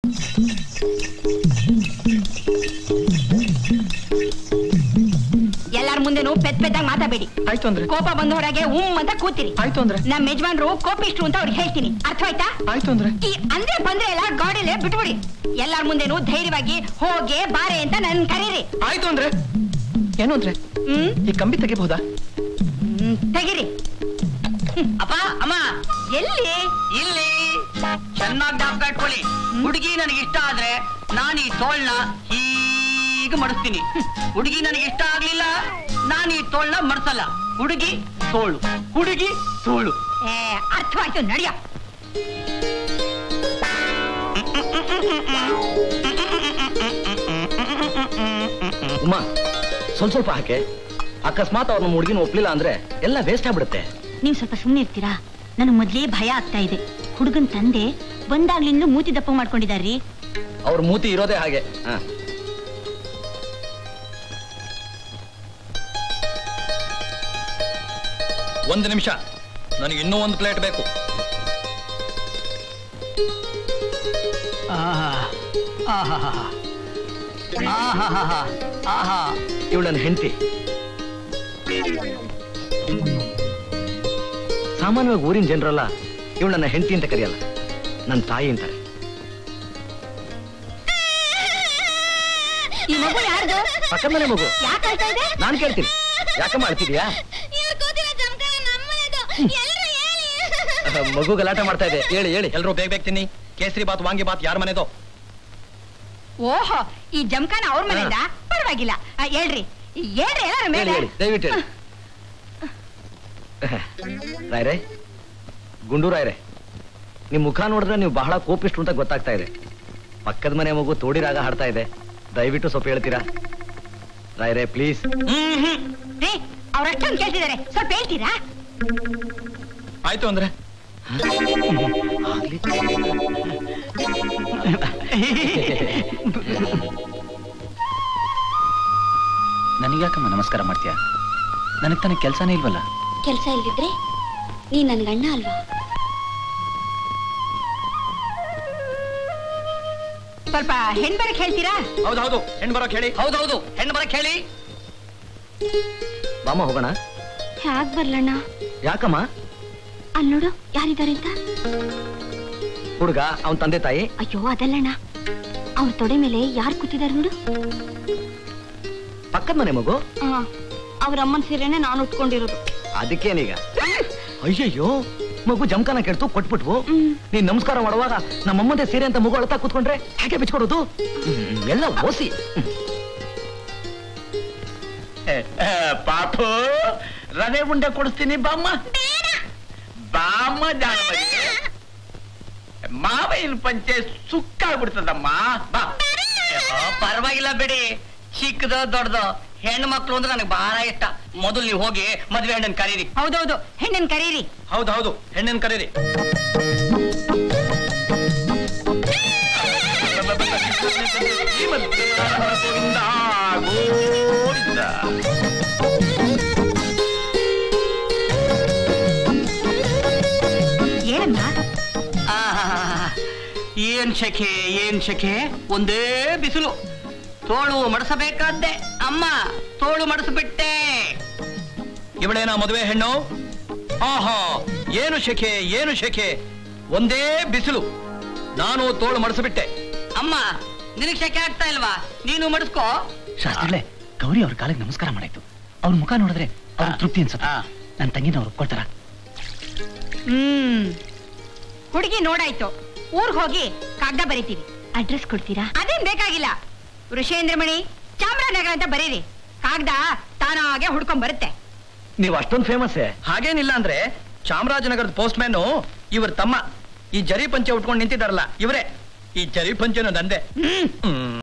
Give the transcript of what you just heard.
ಎಲ್ಲಾರ ಮುಂದೆನೂ ಪೆದ್ ಪೆದ್ದಾಗ್ ಮಾತಾಬೇಡಿ ಆಯ್ತು ಅಂದ್ರೆ ಕೋಪ ಬಂದವರಾಗೆ ಉಮ್ ಅಂತ ಕೂತಿರಿ ಆಯ್ತು ಅಂದ್ರೆ ನಮ್ ಯಜಮಾನ್ರು ಕೋಪಿಷ್ಟ್ರು ಅಂತ ಅವ್ರಿಗೆ ಹೇಳ್ತೀನಿ ಅರ್ಥವಾಯ್ತಾ ಆಯ್ತು ಅಂದ್ರೆ ಈ ಅಂದ್ರೆ ಬಂದ್ರೆ ಎಲ್ಲ ಗಾಡಿಲೆ ಬಿಟ್ಬಿಡಿ ಎಲ್ಲಾರ ಮುಂದೆನೂ ಧೈರ್ಯವಾಗಿ ಹೋಗೆ ಬಾರೆ ಅಂತ ನನ್ ಕರೀರಿ ಆಯ್ತು ಅಂದ್ರೆ ಏನು ಅಂದ್ರೆ ಹ್ಮ್ ಈ ಕಂಬಿ ತೆಗಿಬಹುದಾ ಹ್ಮ್, ತೆಗೀರಿ ಅಪ್ಪ ಅಮ್ಮ ಎಲ್ಲಿ ಇಲ್ಲಿ ಚೆನ್ನಾಗಿ ಜ್ಞಾಪಕ ಇಟ್ಕೊಳ್ಳಿ ಹುಡುಗಿ ನನಗೆ ಇಷ್ಟ ಆದ್ರೆ ನಾನು ಈ ತೋಳ್ನ ಹೀಗೆ ಮಡಿಸ್ತೀನಿ ಹುಡುಗಿ ನನಗೆ ಇಷ್ಟ ಆಗ್ಲಿಲ್ಲ ನಾನು ಈ ತೋಳ್ನ ಮಡ್ಸಲ್ಲ ಹುಡುಗಿ ತೋಳು ಹುಡುಗಿ ತೋಳು ಏ, ಅರ್ಥವಾಯ್ತು ನಡಿಯ ಉಮಾ ಸ್ವಲ್ಪ ಸ್ವಲ್ಪ ಹಾಕೆ ಅಕಸ್ಮಾತ್ ಅವ್ರ ನಮ್ಮ ಹುಡುಗಿನ ಒಪ್ಲಿಲ್ಲ ಅಂದ್ರೆ ಎಲ್ಲ ವೇಸ್ಟ್ ಆಗ್ಬಿಡುತ್ತೆ ನೀವ್ ಸ್ವಲ್ಪ ಸುಮ್ನೆ ಇರ್ತೀರಾ ನನಗ್ ಮೊದ್ಲೇ ಭಯ ಆಗ್ತಾ ಇದೆ ಹುಡುಗನ್ ತಂದೆ ಬಂದಾಗ್ಲಿಂದ ಮೂತಿ ದಪ್ಪ ಮಾಡ್ಕೊಂಡಿದಾರ್ರಿ ಅವ್ರ ಮೂತಿ ಇರೋದೇ ಹಾಗೆ ಹ. ಒಂದು ನಿಮಿಷ ನನಗೆ ಇನ್ನೂ ಒಂದು ಪ್ಲೇಟ್ ಬೇಕು ಇವಳು ನನ್ನ ಹೆಂಡತಿ ಸಾಮಾನ್ಯವಾಗಿ ಊರಿನ ಜನರಲ್ಲ ಇವಳು ನನ್ನ ಹೆಂಡತಿ ಅಂತ ಕರೆಯಲ್ಲ ನನ್ನ ತಾಯಿ ಅಂತಾರೆ ಈ ಮಗು ಯಾರ್ದು ಪಕ್ಕದ ಮನೆ ಮಗು ಯಾಕೆ ಅಳ್ತಾ ಇದೆ ನಾನು ಕೇಳ್ತೀನಿ ಯಾಕಮ್ಮ ಅಳ್ತಿದ್ಯಾ ಅಹ್, ಮಗು ಗಲಾಟೆ ಮಾಡ್ತಾ ಇದೆ ಹೇಳಿ ಹೇಳಿ ಎಲ್ರು ಬೇಗ ಬೇಗ ತಿನ್ನಿ ಕೇಸರಿ ಬಾತ್ ವಾಂಗಿ ಬಾತ್ ಯಾರ ಮನೆದೋ ಓಹೋ ಈ ಜಮಖಾನ ಅವ್ರ ಮನೆಯಿಂದ ಪರವಾಗಿಲ್ಲ ಆ, ಹೇಳ್ರಿ ಹೇಳ್ರಿ ಎಲ್ಲಾರ ಹೇಳಿ ಮೇಲೆ ಹೇಳಿ ದಯವಿಟ್ಟು ಹೇಳಿ ರಾಯ್ರೆ ಗುಂಡು ರಾಯ್ರೆ ನಿಮ್ ಮುಖ ನೋಡಿದ್ರೆ ನೀವು ಬಹಳ ಕೋಪಿಷ್ಟು ಅಂತ ಗೊತ್ತಾಗ್ತಾ ಇದೆ ಪಕ್ಕದ ಮನೆ ಮಗು ತೋಡಿ ರಾಗ ಹಾಡ್ತಾ ಇದೆ ದಯವಿಟ್ಟು ಸ್ವಲ್ಪ ಹೇಳ್ತೀರಾ ರಾಯ್ರೆ ಪ್ಲೀಸ್ ರೀ ಅವ್ರಷ್ಟೊಂದು ಕೇಳ್ತಿದಾರೆ ಸ್ವಲ್ಪ ಹೇಳ್ತೀರಾ ಆಯ್ತು ಅಂದ್ರೆ ನನಗ್ಯಾಕಮ್ಮ ನಮಸ್ಕಾರ ಮಾಡ್ತೀಯ ನನಗೆ ತಾನೇ ಕೆಲಸನೇ ಇಲ್ವಲ್ಲ ಕೆಲಸ ಇಲ್ದಿದ್ರೆ ನೀ ನನ್ಗಣ್ಣ ಅಲ್ವಾ ಸ್ವಲ್ಪ ಹೆಣ್ ಬರಕ್ ಹೇಳ್ತೀರಾ ಹೌದು ಹೌದು ಹೆಣ್ ಬರೋಕ್ ಹೇಳಿ ಹೌದೌದು ಹೆಣ್ಣು ಬರಕ್ ಹೇಳಿ ಬಾಮ ಹೋಗೋಣ ಹ್ಯಾಕ್ ಬರ್ಲಣ್ಣ ಯಾಕಮ್ಮ ಅಲ್ಲಿ ನೋಡು ಯಾರಿದ್ದಾರೆ ಅಂತ ಹುಡುಗ ಅವನ್ ತಂದೆ ತಾಯಿ ಅಯ್ಯೋ ಅದಲ್ಲಣ್ಣ ಅವ್ರ ತೊಡೆ ಮೇಲೆ ಯಾರು ಕೂತಿದ್ದಾರೆ ನೋಡು ಪಕ್ಕದ ಮನೆ ಮಗು ಅವ್ರ ಅಮ್ಮನ ಸೀರೆನೆ ನಾನು ಉಟ್ಕೊಂಡಿರೋದು ಅದಕ್ಕೇನೀಗ ಅಯ್ಯಯ್ಯೋ ಮಗು ಜಮಖಾನ ಕೆಡ್ತು ಕೊಟ್ಬಿಟ್ವು ನೀನ್ ನಮಸ್ಕಾರ ಮಾಡುವಾಗ ನಮ್ಮಮ್ಮದೇ ಸೀರೆ ಅಂತ ಮಗು ಅಳ್ತಾ ಕೂತ್ಕೊಂಡ್ರೆ ಹೇಗೆ ಬಿಚ್ಕೊಡೋದು ಹ್ಮ್, ಎಲ್ಲ ಓಸಿ ಪಾಪು ರವೆ ಉಂಡೆ ಕೊಡಿಸ್ತೀನಿ ಬಾಮ್ಮ ಬಾಮ್ಮ ಜಾನಮರಿ ಮಾವಯ್ಯನ ಪಂಚೆ ಸುಕ್ಕಾಗ್ಬಿಡ್ತದಮ್ಮ ಬಾ ಆ, ಪರವಾಗಿಲ್ಲ ಬಿಡಿ ಚಿಕ್ಕದೋ ದೊಡ್ಡದೋ ಹೆಣ್ಣು ಮಕ್ಳು ಅಂದ್ರೆ ನನಗೆ ಬಹಳ ಇಷ್ಟ ಮೊದಲು ನೀವು ಹೋಗಿ ಮದ್ವೆ ಹೆಣ್ಣನ್ ಕರೀರಿ ಹೌದೌದು ಹೆಣ್ಣನ್ ಕರೀರಿ ಹೌದು ಹೌದು ಹೆಣ್ಣನ್ ಕರೀರಿ ಗೋವಿಂದ ಗೋವಿಂದ ಏನಮ್ಮ ಆಹಾಹಾಹಾ. ಏನ್ ಶಕೆ ಏನ್ ಶಕೆ ಒಂದೇ ಬಿಸಿಲು ತೋಳು ಮಡಸಬೇಕಾದ್ದೆ ಅಮ್ಮ ತೋಳು ಮಡಸಬಿಟ್ಟೆ ಇವಳೇನಾ ಮದುವೆ ಹೆಣ್ಣು ಆಹಾ ಏನು ಶೆಕೆ ಏನು ಶೆಕೆ ಒಂದೇ ಬಿಸಿಲು ನಾನು ತೋಳು ಮಡಿಸಿಬಿಟ್ಟೆ ಅಮ್ಮ ನಿನಗ್ ಶಕೆ ಆಗ್ತಾ ಇಲ್ವಾ ನೀನು ಮಡಸ್ಕೋ ಶಾಸ್ತ್ರಲೆ ಗೌರಿ ಅವ್ರ ಕಾಲಿಗೆ ನಮಸ್ಕಾರ ಮಾಡಾಯ್ತು ಅವ್ರ ಮುಖ ನೋಡಿದ್ರೆ ಅವ್ರ ತೃಪ್ತಿ ಅನ್ಸುತ್ತೆ ನನ್ನ ತಂಗಿನ ಅವ್ರು ಒಪ್ಕೊಳ್ತಾರ ಹ್ಮ್ ಹುಡುಗಿ ನೋಡಾಯ್ತು ಊರ್ಗ್ ಹೋಗಿ ಕಾಗ್ದ ಬರೀತೀವಿ ಅಡ್ರೆಸ್ ಕೊಡ್ತೀರಾ ಅದೇನ್ ಬೇಕಾಗಿಲ್ಲ ವೃಷೇಂದ್ರಮಣಿ ಚಾಮರಾಜನಗರ ಅಂತ ಬರೀರಿ ಕಾಗ್ದ ತಾನಾಗೆ ಹುಡ್ಕೊಂಡ್ ಬರುತ್ತೆ ನೀವು ಅಷ್ಟೊಂದು ಫೇಮಸ್ ಹಾಗೇನಿಲ್ಲ ಅಂದ್ರೆ ಚಾಮರಾಜನಗರದ ಪೋಸ್ಟ್ ಮ್ಯಾನು ಇವ್ರ ತಮ್ಮ ಈ ಜರಿ ಪಂಚೆ ಉಟ್ಕೊಂಡು ನಿಂತಿದ್ದಾರಲ್ಲ ಇವರೇ ಈ ಜರಿ ಪಂಚೆನು ನಂದೆ ಹ್ಮ್